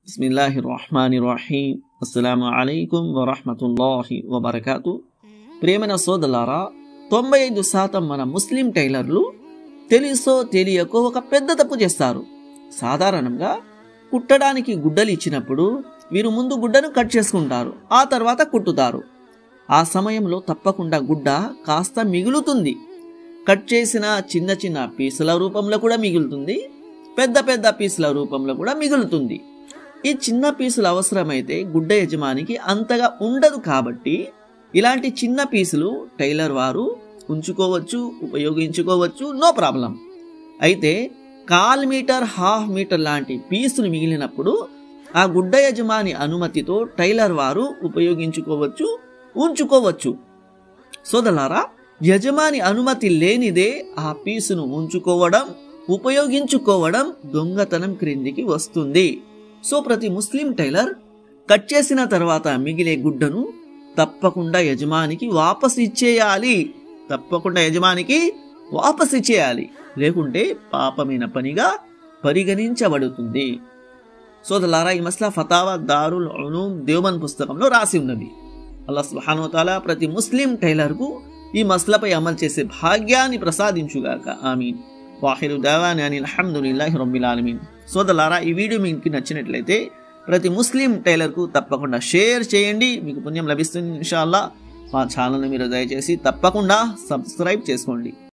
బిస్మిల్లాహి రహమాని రహీం అస్సలాము అలైకుం వరహమతుల్లాహి వబర్కాతు ప్రేమైన సోదలారా తొంభై ఐదు శాతం మన ముస్లిం టైలర్లు తెలుసో తెలియకో ఒక పెద్ద తప్పు చేస్తారు సాధారణంగా కుట్టడానికి గుడ్డలు ఇచ్చినప్పుడు వీరు ముందు గుడ్డను కట్ చేసుకుంటారు ఆ తర్వాత కుట్టుతారు ఆ సమయంలో తప్పకుండా గుడ్డ కాస్త మిగులుతుంది కట్ చేసిన చిన్న చిన్న పీసుల రూపంలో కూడా మిగులుతుంది పెద్ద పెద్ద పీసుల రూపంలో కూడా మిగులుతుంది ఈ చిన్న పీసులు అవసరమైతే గుడ్డ యజమానికి అంతగా ఉండదు కాబట్టి ఇలాంటి చిన్న పీసులు టైలర్ వారు ఉంచుకోవచ్చు ఉపయోగించుకోవచ్చు నో ప్రాబ్లం అయితే కాల్ మీటర్ హాఫ్ మీటర్ లాంటి పీసులు మిగిలినప్పుడు ఆ గుడ్డ యజమాని అనుమతితో టైలర్ వారు ఉపయోగించుకోవచ్చు ఉంచుకోవచ్చు సోదలారా యజమాని అనుమతి లేనిదే ఆ పీసును ఉంచుకోవడం ఉపయోగించుకోవడం దొంగతనం క్రిందికి వస్తుంది సో ప్రతి ముస్లిం టైలర్ కట్ చేసిన తర్వాత మిగిలే గుడ్డను తప్పకుండా యజమానికి వాపస్ ఇచ్చేయాలి తప్పకుండా యజమానికి వాపస్ ఇచ్చేయాలి లేకుంటే పాపమైన పనిగా పరిగణించబడుతుంది సోదలారా ఈ మస్లా ఫతావా దారుల్ ఉలూమ్ దేవమన్ పుస్తకంలో రాసి ఉన్నది అల్లా సుహానుతాల ప్రతి ముస్లిం టైలర్కు ఈ మస్లపై అమలు చేసే భాగ్యాన్ని ప్రసాదించుగాక ఆమీన్ వాహిరు దావాని అని అల్హమ్దుల్లాహి రబ్బిల్ ఆలమీన్ సోదలారా ఈ వీడియో మీకు నచ్చినట్లయితే ప్రతి ముస్లిం టైలర్కు తప్పకుండా షేర్ చేయండి మీకు పుణ్యం లభిస్తుంది ఇన్షాల్లా మా ఛానల్ని మీరు దయచేసి తప్పకుండా సబ్స్క్రైబ్ చేసుకోండి